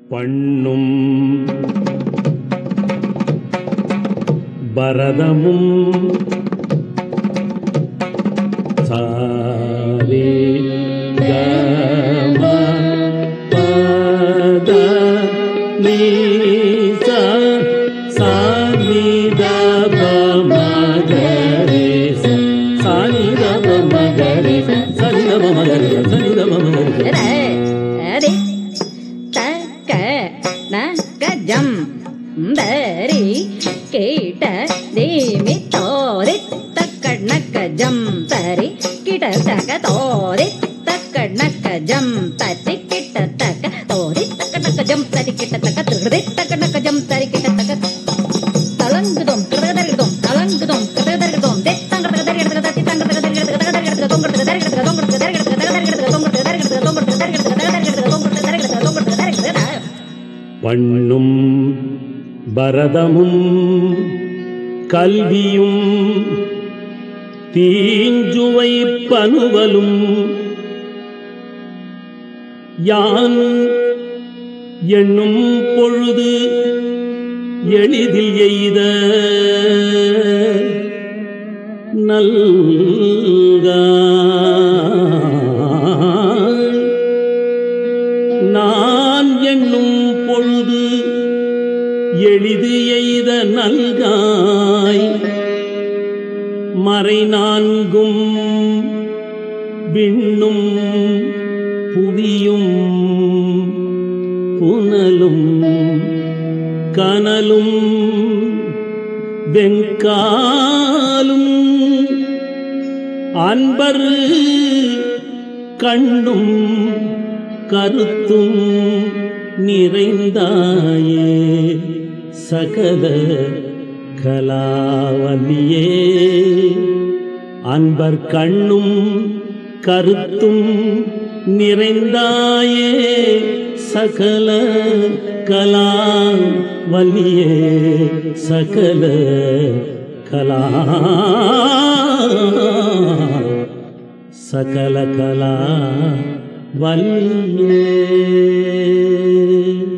பண்ணும் பரதமும் சாரே கம பத நீ சா சா நீ த ப ம க ரே ச சா நீ த ப ம க ரே ச சா நீ த ப ம க ரே ச சா நீ த ப ம க ரே ச. ரே தக்க நகஜம் தரி கீட்ட தேமி தோரி தக்க நகஜம் தரி கிட்ட தக்க தோரி தக்க நகஜம் தரி கிட்ட தக்க தோரி தக்க நகஜம் தரி கிட்ட தக்க திருடி தக்க நகஜம் தரி கிட்ட தக்க தலங்குதோம் கிடகதறிடுதோம் தலங்குதோம் கிடகதறிடுதோம் தெத்தங்க தகதறிடுதக தத்தி தங்க தகதறிடுதக தகதறிடுதக தொங்கடுதக தரிடுதக தொங்கடுதக தரிடுதக தகதறிடுதக தொங்கடுதக தரிடுதக தொங்கடுதக தரிடுதக தகதறிடுதக தொங்கடுதக தரிடுதக தொங்கடுதக தரிடுதக பண்ணும் பரதமும் கல்வியும் தீஞ்சுவை பனுவலும் யான் எண்ணும் பொழுது எளிதில் எய்த நல்காய் நான் எண்ணும் பொழுது எளிது எய்த நல்காய் மறை நான்கும் விண்ணும் புவியும் புனலும் கனலும் வெங்காலும் அன்பர் கண்ணும் கருத்தும் நிறைந்தாயே சகல கலாவலியே அன்பர் கண்ணும் கருத்தும் நிறைந்தாயே சகல கலா வலியே சகல கலா சகல கலா வல்லியே